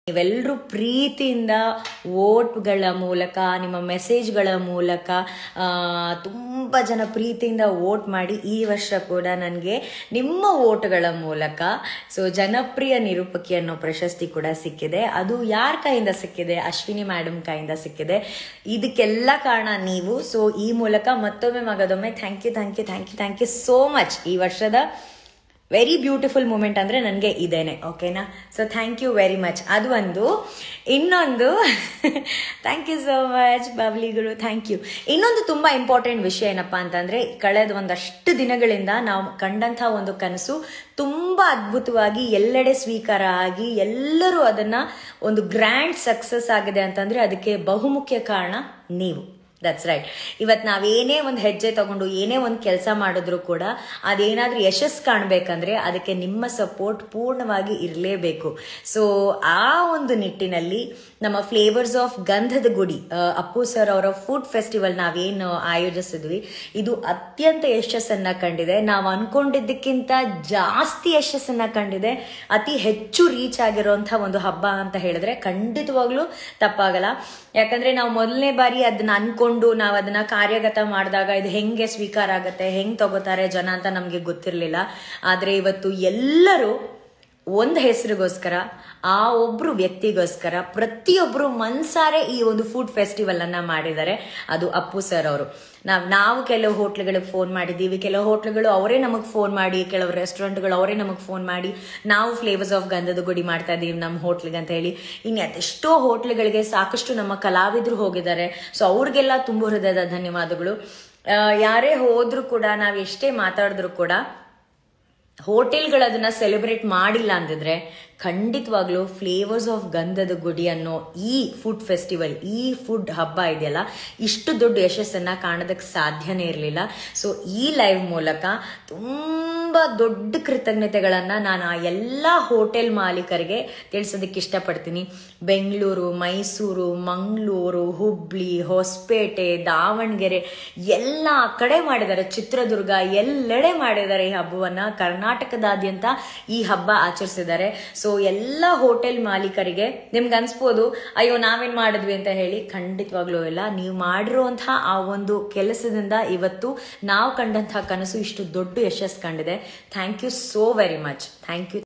ನೀವೆಲ್ಲರೂ ಪ್ರೀತಿಯಿಂದ ವೋಟ್ಗಳ ಮೂಲಕ ನಿಮ್ಮ ಮೆಸೇಜ್ಗಳ ಮೂಲಕ ಆ, ತುಂಬ ಜನ ಪ್ರೀತಿಯಿಂದ ವೋಟ್ ಮಾಡಿ ಈ ವರ್ಷ ಕೂಡ ನನಗೆ ನಿಮ್ಮ ವೋಟ್ಗಳ ಮೂಲಕ ಸೊ ಜನಪ್ರಿಯ ನಿರೂಪಕಿ ಅನ್ನೋ ಪ್ರಶಸ್ತಿ ಕೂಡ ಸಿಕ್ಕಿದೆ ಅದು ಯಾರ ಕೈಯಿಂದ ಸಿಕ್ಕಿದೆ ಅಶ್ವಿನಿ ಮೇಡಮ್ ಕೈಯಿಂದ ಸಿಕ್ಕಿದೆ ಇದಕ್ಕೆಲ್ಲ ಕಾರಣ ನೀವು ಸೊ ಈ ಮೂಲಕ ಮತ್ತೊಮ್ಮೆ ಮಗದೊಮ್ಮೆ thank you thank you thank you thank you so much ಈ ವರ್ಷದ ವೆರಿ ಬ್ಯೂಟಿಫುಲ್ ಮೂಮೆಂಟ್ ಅಂದರೆ ನನಗೆ ಇದೇನೆ ಓಕೆನಾ so thank you very much ಅದು ಒಂದು ಇನ್ನೊಂದು ಥ್ಯಾಂಕ್ ಯು ಸೋ ಮಚ್ ಬಬ್ಲಿಗಳು ಥ್ಯಾಂಕ್ ಯು ಇನ್ನೊಂದು ತುಂಬ ಇಂಪಾರ್ಟೆಂಟ್ ವಿಷಯ ಏನಪ್ಪ ಅಂತಂದರೆ ಕಳೆದ ಒಂದಷ್ಟು ದಿನಗಳಿಂದ ನಾವು ಕಂಡಂಥ ಒಂದು ಕನಸು ತುಂಬ ಅದ್ಭುತವಾಗಿ ಎಲ್ಲೆಡೆ ಸ್ವೀಕಾರ ಆಗಿ ಎಲ್ಲರೂ ಅದನ್ನು ಒಂದು ಗ್ರ್ಯಾಂಡ್ ಸಕ್ಸಸ್ ಆಗಿದೆ ಅಂತಂದರೆ ಅದಕ್ಕೆ ಬಹುಮುಖ್ಯ ಕಾರಣ ನೀವು ದಟ್ಸ್ ರೈಟ್ ಇವತ್ತು ನಾವೇನೇ ಒಂದು ಹೆಜ್ಜೆ ತಗೊಂಡು ಏನೇ ಒಂದು ಕೆಲಸ ಮಾಡಿದ್ರು ಕೂಡ ಅದೇನಾದ್ರೂ ಯಶಸ್ಸು ಕಾಣಬೇಕಂದ್ರೆ ಅದಕ್ಕೆ ನಿಮ್ಮ ಸಪೋರ್ಟ್ ಪೂರ್ಣವಾಗಿ ಇರಲೇಬೇಕು ಸೊ ಆ ಒಂದು ನಿಟ್ಟಿನಲ್ಲಿ ನಮ್ಮ ಫ್ಲೇವರ್ಸ್ ಆಫ್ ಗಂಧದ ಗುಡಿ ಆ, ಅಪ್ಪು ಸರ್ ಅವರ ಫುಡ್ ಫೆಸ್ಟಿವಲ್ ನಾವೇನು ಆಯೋಜಿಸಿದ್ವಿ ಇದು ಅತ್ಯಂತ ಯಶಸ್ಸನ್ನ ಕಂಡಿದೆ ನಾವು ಅನ್ಕೊಂಡಿದ್ದಕ್ಕಿಂತ ಜಾಸ್ತಿ ಯಶಸ್ಸನ್ನ ಕಂಡಿದೆ ಅತಿ ಹೆಚ್ಚು ರೀಚ್ ಆಗಿರುವಂತಹ ಒಂದು ಹಬ್ಬ ಅಂತ ಹೇಳಿದ್ರೆ ಖಂಡಿತವಾಗ್ಲೂ ತಪ್ಪಾಗಲ್ಲ ಯಾಕಂದ್ರೆ ನಾವು ಮೊದಲನೇ ಬಾರಿ ಅದನ್ನ ಅನ್ಕೊಂಡು ನಾವು ಅದನ್ನ ಕಾರ್ಯಗತ ಮಾಡಿದಾಗ ಇದು ಹೆಂಗೆ ಸ್ವೀಕಾರ ಆಗತ್ತೆ ಹೆಂಗ್ ತಗೋತಾರೆ ಜನ ಅಂತ ನಮ್ಗೆ ಗೊತ್ತಿರ್ಲಿಲ್ಲ ಆದ್ರೆ ಇವತ್ತು ಎಲ್ಲರೂ ಒಂದು ಹೆಸರಿಗೋಸ್ಕರ ಆ ಒಬ್ರು ವ್ಯಕ್ತಿಗೋಸ್ಕರ ಪ್ರತಿಯೊಬ್ರು ಮನ್ಸಾರೆ ಈ ಒಂದು ಫುಡ್ ಫೆಸ್ಟಿವಲ್ ಅನ್ನ ಮಾಡಿದ್ದಾರೆ ಅದು ಅಪ್ಪು ಸರ್ ಅವರು ನಾವ್ ನಾವು ಕೆಲವು ಹೋಟ್ಲ್ಗಳಿಗೆ ಫೋನ್ ಮಾಡಿದ್ದೀವಿ ಕೆಲವು ಹೋಟ್ಲ್ಗಳು ಅವರೇ ನಮಗೆ ಫೋನ್ ಮಾಡಿ ಕೆಲವು ರೆಸ್ಟೋರೆಂಟ್ಗಳು ಅವರೇ ನಮಗೆ ಫೋನ್ ಮಾಡಿ ನಾವು ಫ್ಲೇವರ್ಸ್ ಆಫ್ ಗಂಧದ ಗುಡಿ ಮಾಡ್ತಾ ಇದೀವಿ ನಮ್ಮ ಹೋಟ್ಲಿಗೆ ಅಂತ ಹೇಳಿ ಇನ್ನು ಅದೆಷ್ಟೋ ಹೋಟ್ಲ್ಗಳಿಗೆ ಸಾಕಷ್ಟು ನಮ್ಮ ಕಲಾವಿದರು ಹೋಗಿದ್ದಾರೆ ಸೊ ಅವ್ರಿಗೆಲ್ಲ ತುಂಬ ಹೃದಯದ ಧನ್ಯವಾದಗಳು ಆ, ಯಾರೇ ಹೋದ್ರು ಕೂಡ ನಾವು ಎಷ್ಟೇ ಮಾತಾಡಿದ್ರು ಕೂಡ ಹೋಟೆಲ್ಗಳು ಅದನ್ನ ಸೆಲೆಬ್ರೇಟ್ ಮಾಡಿಲ್ಲ ಅಂದಿದ್ರೆ ಖಂಡಿತವಾಗ್ಲೂ ಫ್ಲೇವರ್ಸ್ ಆಫ್ ಗಂಧದ ಗುಡಿ ಅನ್ನೋ ಈ ಫುಡ್ ಫೆಸ್ಟಿವಲ್ ಈ ಫುಡ್ ಹಬ್ಬ ಇದೆಯಲ್ಲ ಇಷ್ಟು ದೊಡ್ಡ ಯಶಸ್ಸನ್ನ ಕಾಣೋದಕ್ಕೆ ಸಾಧ್ಯನೇ ಇರಲಿಲ್ಲ ಸೊ ಈ ಲೈವ್ ಮೂಲಕ ತುಂಬ ದೊಡ್ಡ ಕೃತಜ್ಞತೆಗಳನ್ನ ನಾನು ಆ ಎಲ್ಲ ಹೋಟೆಲ್ ಮಾಲೀಕರಿಗೆ ತಿಳಿಸೋದಕ್ಕೆ ಇಷ್ಟಪಡ್ತೀನಿ ಬೆಂಗಳೂರು ಮೈಸೂರು ಮಂಗಳೂರು ಹುಬ್ಳಿ ಹೊಸಪೇಟೆ ದಾವಣಗೆರೆ ಎಲ್ಲ ಕಡೆ ಮಾಡಿದ್ದಾರೆ ಚಿತ್ರದುರ್ಗ ಎಲ್ಲೆಡೆ ಮಾಡಿದ್ದಾರೆ ಈ ಹಬ್ಬವನ್ನ ಕರ್ನಾಟಕದಾದ್ಯಂತ ಈ ಹಬ್ಬ ಆಚರಿಸಿದ್ದಾರೆ ಸೊ ಎಲ್ಲ ಹೋಟೆಲ್ ಮಾಲೀಕರಿಗೆ ನಿಮ್ಗೆ ಅನ್ಸ್ಬೋದು ಅಯ್ಯೋ ನಾವೇನ್ ಮಾಡಿದ್ವಿ ಅಂತ ಹೇಳಿ ಖಂಡಿತವಾಗ್ಲೂ ಇಲ್ಲ ನೀವು ಮಾಡಿರುವಂತಹ ಆ ಒಂದು ಕೆಲಸದಿಂದ ಇವತ್ತು ನಾವು ಕಂಡಂತಹ ಕನಸು ಇಷ್ಟು ದೊಡ್ಡ ಯಶಸ್ಸು ಕಂಡಿದೆ thank you so very much thank you